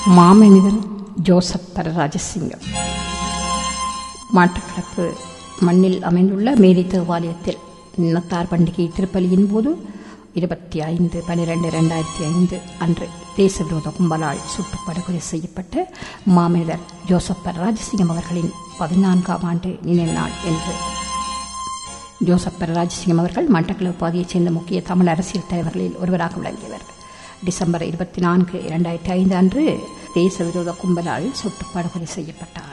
மாமனிதர் ஜோசப் பரராஜசிங்கம் மாட்டுக்கிழப்பு மண்ணில் அமைந்துள்ள மேரி தேவாலயத்தில் நின்னத்தார் பண்டிகை திருப்பலியின் போது இருபத்தி ஐந்து பனிரெண்டு ரெண்டாயிரத்தி ஐந்து அன்று தேசவிரோத கும்பலால் சுட்டு படுகொலை செய்யப்பட்ட மாமனிதர் ஜோசப் பரராஜசிங்கம் அவர்களின் பதினான்காம் ஆண்டு நினைவு நாள் என்று ஜோசப் பரராஜசிங்கம் அவர்கள் மட்டக்களப்பு பாதியைச் சேர்ந்த முக்கிய தமிழ் அரசியல் தலைவர்களில் ஒருவராக விளங்கியவர் டிசம்பர் இருபத்தி நான்கு இரண்டாயிரத்தி ஐந்து அன்று தேச விரோத கும்பலால் சுட்டு படுகொலை செய்யப்பட்டார்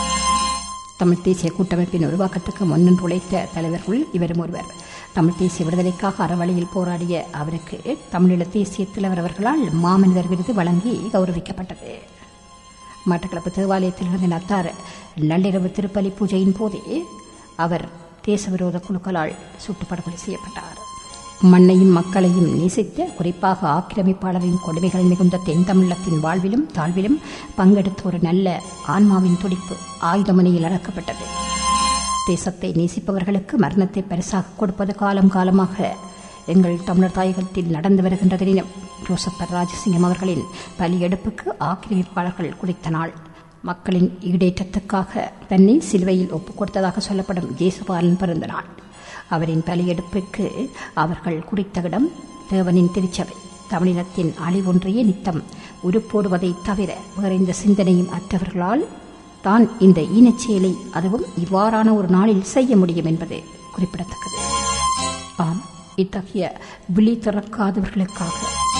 தமிழ் தேசிய கூட்டமைப்பின் உருவாக்கத்துக்கு முன்னின்று உழைத்த தலைவர்கள் இவரும் ஒருவர் தமிழ் தேசிய விடுதலைக்காக அறவழியில் போராடிய அவருக்கு தமிழீழ தேசிய தலைவர் அவர்களால் மாமனிதர் விருது வழங்கி கௌரவிக்கப்பட்டது மட்டக்களப்பு தேவாலயத்தில் இருந்த நத்தார் நள்ளிரவு திருப்பலி பூஜையின் போதே அவர் தேசவிரோத குழுக்களால் சுட்டு படுகொலை செய்யப்பட்டார் மண்ணையும் மக்களையும் நேசித்த குறிப்பாக ஆக்கிரமிப்பாளரின் கொடுமைகள் மிகுந்த தென் தமிழத்தின் வாழ்விலும் தாழ்விலும் பங்கெடுத்த ஒரு நல்ல ஆன்மாவின் துடிப்பு ஆயுதமனையில் அடக்கப்பட்டது தேசத்தை நேசிப்பவர்களுக்கு மரணத்தை பரிசாக கொடுப்பது காலம் காலமாக எங்கள் தமிழர் தாயகத்தில் நடந்து வருகின்றதெனினும் ஜோசப்பர் ராஜசிங்கம் அவர்களின் பலியெடுப்புக்கு ஆக்கிரமிப்பாளர்கள் குறித்த நாள் மக்களின் ஈடேற்றத்துக்காக தன்னை சிலுவையில் ஒப்புக் கொடுத்ததாக சொல்லப்படும் ஜேசுபாலன் பிறந்த நாள் அவரின் பலியெடுப்புக்கு அவர்கள் குறித்த இடம் தேவனின் திருச்சபை தமிழினத்தின் அழிவொன்றையே நித்தம் உருப்போடுவதை தவிர வேற இந்த சிந்தனையும் அற்றவர்களால் தான் இந்த ஈனச்செயலை அதுவும் இவ்வாறான ஒரு நாளில் செய்ய முடியும் என்பது குறிப்பிடத்தக்கது ஆம் இத்தகைய விழி திறக்காதவர்களுக்காக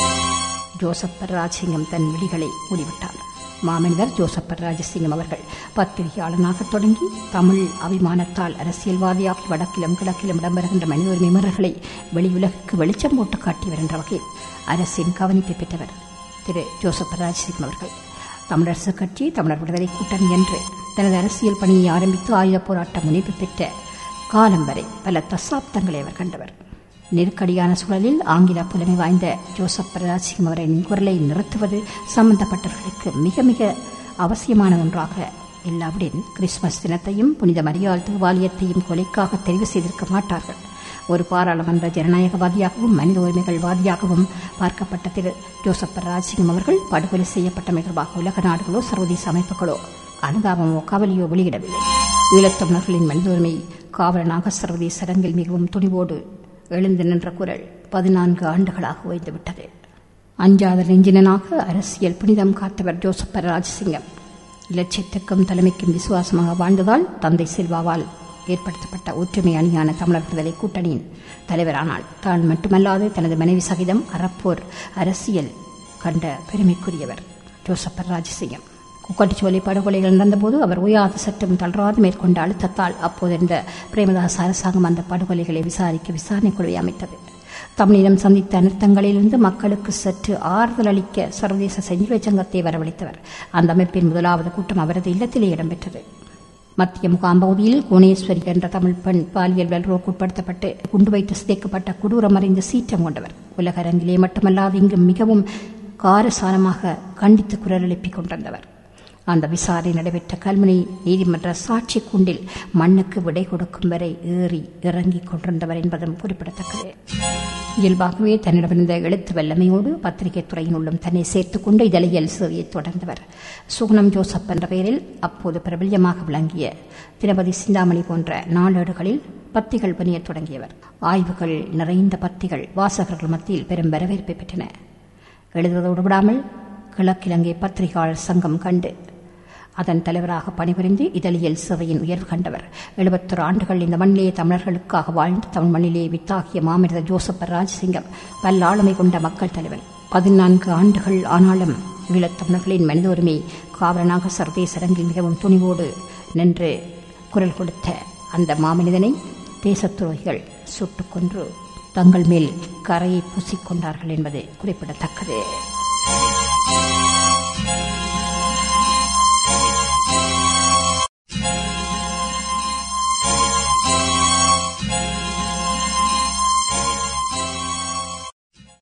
ஜோசப்பர் ராஜசிங்கம் தன் விழிகளை மூடிவிட்டார் மாமனிதர் ஜோசப்பர் ராஜசிங்கம் அவர்கள் பத்திரிகையாளனாக தொடங்கி தமிழ் அபிமானத்தால் அரசியல்வாதியாகி வடக்கிலும் கிழக்கிலும் இடம்பெறுகின்ற மனித உரிமை மீறல்களை வெளியுலகுக்கு வெளிச்சம் போட்டு காட்டியவர் என்ற வகையில் அரசின் கவனிப்பை பெற்றவர் திரு ஜோசப்பர் ராஜசிங்கம் அவர்கள் தமிழரசு கட்சி தமிழர் விடுதலை கூட்டணி என்று தனது அரசியல் பணியை ஆரம்பித்து ஆயுதப் போராட்ட முனைப்பு பெற்ற காலம் வரை பல தசாப்தங்களை அவர் கண்டவர் நெருக்கடியான சூழலில் ஆங்கில புலமை வாய்ந்த ஜோசப் பிரராஜ்சிங் அவரின் குரலை நிறுத்துவது சம்பந்தப்பட்டவர்களுக்கு மிக மிக அவசியமான ஒன்றாக இல்லாவிடின் கிறிஸ்துமஸ் தினத்தையும் புனித மரியாள் தேவாலயத்தையும் கொலைக்காக தெரிவு செய்திருக்க மாட்டார்கள் ஒரு பாராளுமன்ற ஜனநாயகவாதியாகவும் மனித உரிமைகள் வாதியாகவும் பார்க்கப்பட்ட திரு ஜோசப் ராஜ்சிங்கம் அவர்கள் படுகொலை செய்யப்பட்டமை தொடர்பாக உலக நாடுகளோ சர்வதேச அமைப்புகளோ அனுதாபமோ கவலையோ வெளியிடவில்லை ஈழத்தமிழர்களின் மனித உரிமை காவலனாக சர்வதேச அரங்கில் மிகவும் துணிவோடு எழுந்து நின்ற குரல் பதினான்கு ஆண்டுகளாக ஓய்ந்துவிட்டது அஞ்சாத நெஞ்சினனாக அரசியல் புனிதம் காத்தவர் ஜோசப் ராஜசிங்கம் இலட்சியத்துக்கும் தலைமைக்கும் விசுவாசமாக வாழ்ந்ததால் தந்தை செல்வாவால் ஏற்படுத்தப்பட்ட ஒற்றுமை அணியான தமிழர் விடுதலை கூட்டணியின் தலைவரானாள் தான் மட்டுமல்லாது தனது மனைவி சகிதம் அறப்போர் அரசியல் கண்ட பெருமைக்குரியவர் ஜோசப்பர் ராஜசிங்கம் குக்காட்டிச்சோலை படுகொலைகள் நடந்தபோது அவர் உயாத சற்றும் தளராது மேற்கொண்ட அழுத்தத்தால் அப்போதிருந்த பிரேமதாஸ் அரசாங்கம் அந்த படுகொலைகளை விசாரிக்க விசாரணை குழுவை அமைத்தது தமிழினம் சந்தித்த அனர்த்தங்களிலிருந்து மக்களுக்கு சற்று ஆறுதல் அளிக்க சர்வதேச செஞ்சிலுவை சங்கத்தை வரவழைத்தவர் அந்த அமைப்பின் முதலாவது கூட்டம் அவரது இல்லத்திலே இடம்பெற்றது மத்திய முகாம் பகுதியில் கோணேஸ்வரி என்ற தமிழ் பெண் பாலியல் வல்ரோக்கு உட்படுத்தப்பட்டு குண்டு வைத்து சிதைக்கப்பட்ட கொடூரம் அறிந்த சீற்றம் கொண்டவர் உலக அரங்கிலே மட்டுமல்லாது இங்கு மிகவும் காரசாரமாக கண்டித்து குரல் எழுப்பிக் கொண்டிருந்தவர் அந்த விசாரணை நடைபெற்ற கல்முனை நீதிமன்ற சாட்சி கூண்டில் மண்ணுக்கு விடை கொடுக்கும் வரை ஏறி இறங்கிக் கொண்டிருந்தவர் என்பதும் குறிப்பிடத்தக்கது இயல்பாகவே தன்னிடமிருந்த எழுத்து வல்லமையோடு பத்திரிகை துறையின் உள்ளும் தன்னை சேர்த்துக் கொண்டு இதழியல் சேவையை தொடர்ந்தவர் சுகுணம் ஜோசப் என்ற பெயரில் அப்போது பிரபல்யமாக விளங்கிய திரபதி சிந்தாமணி போன்ற நாளேடுகளில் பத்திகள் பணியத் தொடங்கியவர் ஆய்வுகள் நிறைந்த பத்திகள் வாசகர்கள் மத்தியில் பெரும் வரவேற்பை பெற்றன எழுதுவதோடு விடாமல் கிழக்கிழங்கை பத்திரிகையாளர் சங்கம் கண்டு அதன் தலைவராக பணிபுரிந்து இதழியல் சேவையின் உயர்வு கண்டவர் எழுபத்தொரு ஆண்டுகள் இந்த மண்ணிலே தமிழர்களுக்காக வாழ்ந்து தமிழ் மண்ணிலே வித்தாகிய மாமனிதர் ஜோசப்பர் ராஜசிங்கம் பல்லாளுமை கொண்ட மக்கள் தலைவர் பதினான்கு ஆண்டுகள் ஆனாலும் ஈழத்தமிழர்களின் மனித உரிமை காவலனாக சர்வதேச அரங்கில் மிகவும் துணிவோடு நின்று குரல் கொடுத்த அந்த மாமனிதனை தேசத்துரோகிகள் சுட்டுக் கொன்று தங்கள் மேல் கரையை பூசிக்கொண்டார்கள் என்பது குறிப்பிடத்தக்கது